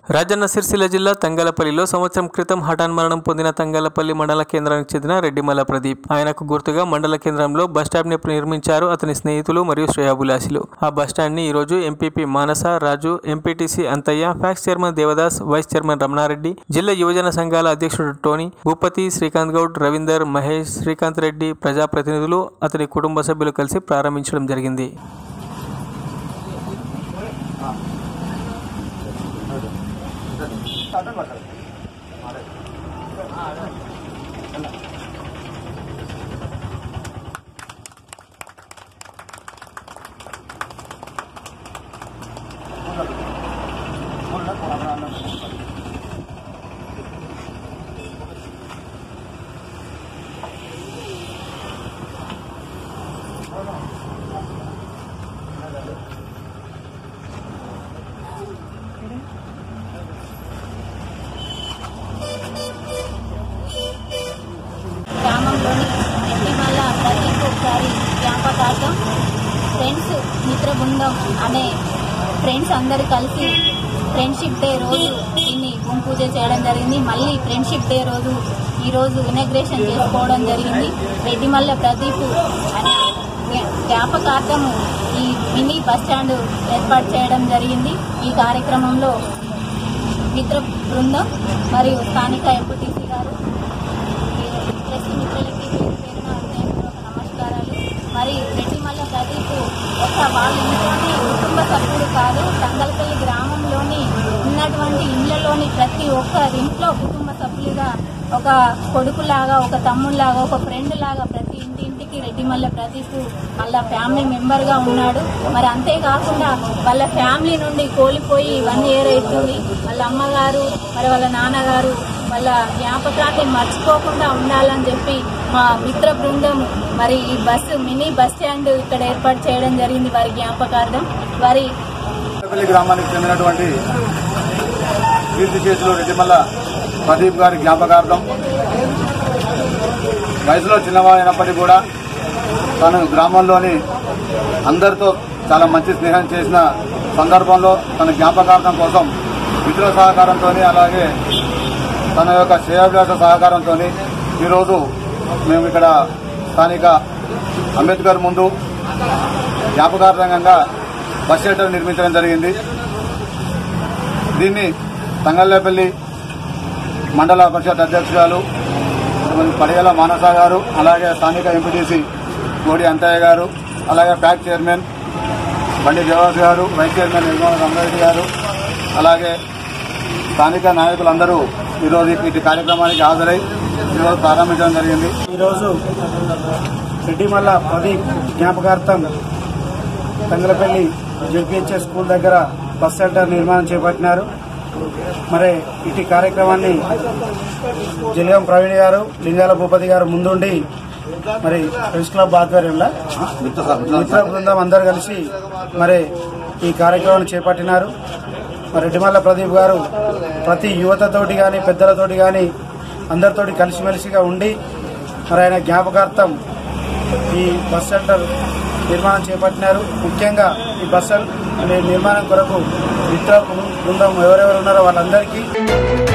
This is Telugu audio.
రాజన్న సిరిసిల్ల జిల్లా తంగలపల్లిలో సంవత్సరం క్రితం హఠాన్ మరణం పొందిన తంగలపల్లి మండల కేంద్రానికి చెందిన రెడ్డిమల్ల ప్రదీప్ ఆయనకు గుర్తుగా మండల కేంద్రంలో బస్టాండ్ ని నిర్మించారు అతని స్నేహితులు మరియు శ్రేయాబులాసిలు ఆ బస్టాండ్ ని ఈ రోజు MPP Manasa Raju MPTC Anthaiah PACS chairman Devadas vice chairman Ramanareddy జిల్లా యువజన సంఘాల అధ్యక్షుడు టోనీ భూపతి శ్రీకాంత్ గౌడ్ రవీందర్ మహేష్ శ్రీకాంత్ రెడ్డి ప్రజాప్రతినిధులు అతని కుటుంబ సభ్యులు కలిసి ప్రారంభించడం జరిగింది గ్రామంలోని ఎట్టిమల్ల ప్రతి ఒకసారి జ్ఞాపకార్థం ఫ్రెండ్స్ మిత్ర బృందం అనే ఫ్రెండ్స్ అందరు కలిసి ఫ్రెండ్షిప్ డే రోజు దీన్ని భూమి పూజ చేయడం జరిగింది మళ్ళీ ఫ్రెండ్షిప్ డే రోజు ఈ రోజు ఇనాగ్రేషన్ చేసుకోవడం జరిగింది రెడ్డిమల్ల ప్రదీప్ అనే జ్ఞ- జ్ఞాపకార్థము ఈ మినీ బస్ స్టాండ్ ఏర్పాటు చేయడం జరిగింది ఈ కార్యక్రమంలో మిత్ర బృందం మరియు స్థానిక ఎంపీటీసీ గారు ప్రెస్ మిత్రులకి పేరు పేరున హృదయపూర్వక నమస్కారాలు మరి రెడ్డిమల్ల ప్రదీప్ ఒక వాళ్ళ ఇంట్లోని కుటుంబ సభ్యుడు కాదు తంగలపల్లి గ్రామంలోని ఉన్నటువంటి ఇళ్లలోని ప్రతి ఒక్క ఇంట్లో కుటుంబ సభ్యులుగా ఒక కొడుకులాగా ఒక తమ్ముళ్లాగా ఒక ఫ్రెండ్ లాగా ప్రతి ఇంటి ఇంటికి రెడ్డిమల్ల ప్రదీప్ వాళ్ళ ఫ్యామిలీ మెంబర్ గా ఉన్నాడు మరి అంతేకాకుండా వాళ్ళ ఫ్యామిలీ నుండి కోల్పోయి వన్ ఇయర్ అవుతుంది వాళ్ళ అమ్మగారు మరి వాళ్ళ నాన్నగారు వాళ్ళ జ్ఞాపకాన్ని మర్చిపోకుండా ఉండాలని చెప్పి మా మిత్ర బృందం మరి ఈ బస్సు మినీ బస్ స్టాండ్ ఇక్కడ ఏర్పాటు చేయడం జరిగింది వారి జ్ఞాపకార్థం వారి కొత్తపల్లి గ్రామానికి చెందినటువంటి కీర్తి చేతులు రెడ్డిమల్ల ప్రదీప్ గారి జ్ఞాపకార్థం వయసులో చిన్నవాడైనప్పటికీ కూడా తను గ్రామంలోని అందరితో చాలా మంచి స్నేహం చేసిన సందర్భంలో తన జ్ఞాపకార్థం కోసం మిత్రుల సహకారంతో అలాగే తన యొక్క శ్రేయాభిలాష సహకారంతో ఈరోజు మేము ఇక్కడ స్థానిక అంబేద్కర్ ముందు జ్ఞాపకార్థంగా బస్ షెల్టర్ నిర్మించడం జరిగింది దీన్ని తంగళ్ళపల్లి మండల పరిషత్ అధ్యక్షురాలు శ్రీమతి పడిగల మానస గారు అలాగే స్థానిక ఎంపీటీసీ కోడి అంతయ్య గారు అలాగే ప్యాక్ చైర్మన్ బండి దేవాస్ గారు వైస్ చైర్మన్ నిర్మల రంగారెడ్డి గారు అలాగే స్థానిక నాయకులందరూ ఈరోజు ఇటు కార్యక్రమానికి హాజరై ఈరోజు ప్రారంభించడం జరిగింది ఈరోజు రెడ్డిమల్ల ప్రదీప్ జ్ఞాపకార్థం తంగలపల్లి జెడ్పిహెచ్ఎస్ స్కూల్ దగ్గర బస్ సెంటర్ నిర్మాణం చేపట్టినారు మరి ఇటు కార్యక్రమాన్ని జలియం ప్రవీణ్ గారు లింగాల భూపతి గారు ముందుండి మరి ప్రెస్ క్లబ్ ఆధ్వర్యంలో మిత్ర బృందం అందరు కలిసి మరి ఈ కార్యక్రమాన్ని చేపట్టినారు మరి రెడ్డిమల్ల ప్రదీప్ గారు ప్రతి యువతతోటి కానీ పెద్దలతోటి కానీ అందరితోటి కలిసిమెలిసిగా ఉండి మరి ఆయన జ్ఞాపకార్థం ఈ బస్ సెంటర్ నిర్మాణం చేపట్టినారు ముఖ్యంగా ఈ బస్ సెంటర్ నిర్మాణం కొరకు మిత్ర బృందం ఎవరెవరు ఉన్నారో వాళ్ళందరికీ